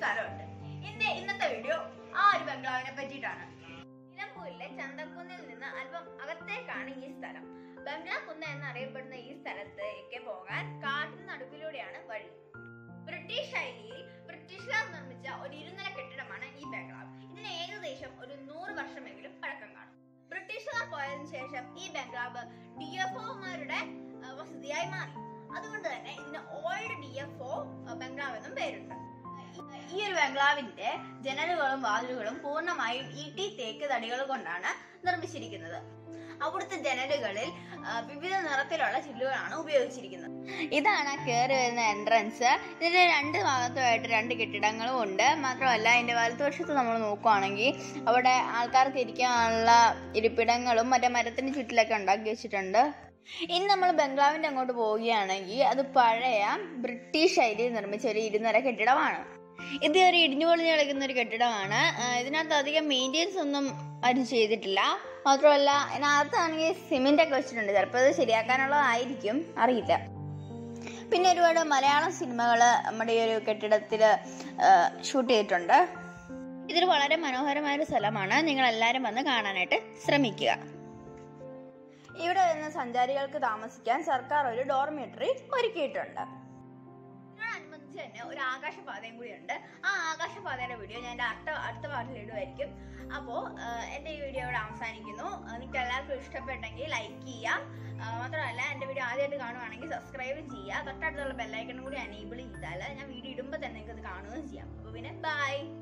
സ്ഥലമുണ്ട് എന്റെ ഇന്നത്തെ വീഡിയോ ആ ഒരു ബംഗ്ലാവിനെ പറ്റിയിട്ടാണ് നിലമ്പൂരിലെ ചന്തക്കുന്നിൽ നിന്ന് അല്പം അകത്തേക്കാണ് ഈ സ്ഥലം ബംഗ്ലാകുന്ന് എന്നറിയപ്പെടുന്ന ഈ സ്ഥലത്തേക്ക് പോകാൻ കാട്ടിന് നടുവിലൂടെയാണ് വഴി ബ്രിട്ടീഷ് ശൈലിയിൽ ബ്രിട്ടീഷുകാർ നിർമ്മിച്ച ഒരു ഇരുനില കെട്ടിടമാണ് ഈ ബംഗ്ലാവ് ഇതിന് ഏകദേശം ഒരു നൂറ് വർഷമെങ്കിലും പഴക്കം കാണും ബ്രിട്ടീഷുകാർ പോയതിനു ശേഷം ഈ ബംഗ്ലാവ് ഡി എഫ് ഒമാരുടെ വസതിയായി മാറി അതുകൊണ്ട് തന്നെ ഇതിന് ഓൾഡ് ഡി എഫ് ഒ ബംഗ്ലാവ് എന്നും പേരുണ്ട് ഈ ഒരു ബംഗ്ലാവിന്റെ ജനലുകളും വാതിലുകളും പൂർണ്ണമായും ഈട്ടി തേക്ക് തടികൾ കൊണ്ടാണ് നിർമ്മിച്ചിരിക്കുന്നത് അവിടുത്തെ ജനലുകളിൽ ആ, വിവിധ നിറത്തിലുള്ള ചില്ലുകളാണ് ഉപയോഗിച്ചിരിക്കുന്നത് ഇതാണ് കയറി വരുന്ന എൻട്രൻസ് ഇതിന്റെ രണ്ട് ഭാഗത്തുമായിട്ട് രണ്ട് കെട്ടിടങ്ങളും ഉണ്ട് മാത്രമല്ല അതിന്റെ വലതുവശത്ത് നമ്മൾ നോക്കുവാണെങ്കിൽ അവിടെ ആൾക്കാർക്ക് ഇരിക്കാനുള്ള ഇരിപ്പിടങ്ങളും മറ്റേ മരത്തിന് ചുറ്റിലൊക്കെ ഉണ്ടാക്കി വെച്ചിട്ടുണ്ട് ഇനി നമ്മൾ ബംഗ്ലാവിന്റെ അങ്ങോട്ട് പോവുകയാണെങ്കിൽ അത് പഴയ ബ്രിട്ടീഷ് ശൈലിയിൽ നിർമ്മിച്ച ഒരു ഇരുനില കെട്ടിടമാണ് ഇത് ഒരു ഇടിഞ്ഞു പൊളിഞ്ഞു കളിക്കുന്ന ഒരു കെട്ടിടമാണ് ആ, ഇതിനകത്ത് അധികം മെയിൻ്റെനൻസ് ഒന്നും ആരും ചെയ്തിട്ടില്ല മാത്രമല്ല ഇതിനകത്താണെങ്കിൽ സിമെന്റ് ഒക്കെ വെച്ചിട്ടുണ്ട് ചിലപ്പോൾ ഇത് ശരിയാക്കാനുള്ളതായിരിക്കും അറിയില്ല പിന്നെ ഒരുപാട് മലയാളം സിനിമകൾ നമ്മുടെ ഈ ഒരു കെട്ടിടത്തിൽ ഷൂട്ട് ചെയ്തിട്ടുണ്ട് ഇതൊരു വളരെ മനോഹരമായ ഒരു സ്ഥലമാണ് നിങ്ങൾ എല്ലാവരും വന്ന് കാണാനായിട്ട് ശ്രമിക്കുക ഇവിടെ വരുന്ന സഞ്ചാരികൾക്ക് താമസിക്കാൻ സർക്കാർ ഒരു ഡോർമിറ്ററി ഒരുക്കിയിട്ടുണ്ട് ഇതിനോടനുബന്ധിച്ച് തന്നെ ഒരു ആകാശപാതയും കൂടി ഉണ്ട് ആ ആകാശപാതയുടെ വീഡിയോ ഞാൻ എൻ്റെ അടുത്ത അടുത്ത പാട്ടിൽ ഇടുമായിരിക്കും അപ്പോൾ എൻ്റെ ഈ വീഡിയോ ഇവിടെ അവസാനിക്കുന്നു ആ, നിങ്ങൾക്ക് എല്ലാവർക്കും ഇഷ്ടപ്പെട്ടെങ്കിൽ ലൈക്ക് ചെയ്യാം ആ, മാത്രമല്ല എൻ്റെ വീഡിയോ ആദ്യമായിട്ട് കാണുവാണെങ്കിൽ സബ്സ്ക്രൈബ് ചെയ്യുക തൊട്ടടുത്തുള്ള ബെല്ലൈക്കണും കൂടി എനേബിൾ ചെയ്താൽ ഞാൻ വീഡിയോ ഇടുമ്പോൾ തന്നെ നിങ്ങൾക്ക് ഇത് കാണുകയും ചെയ്യാം അപ്പോൾ പിന്നെ ബൈ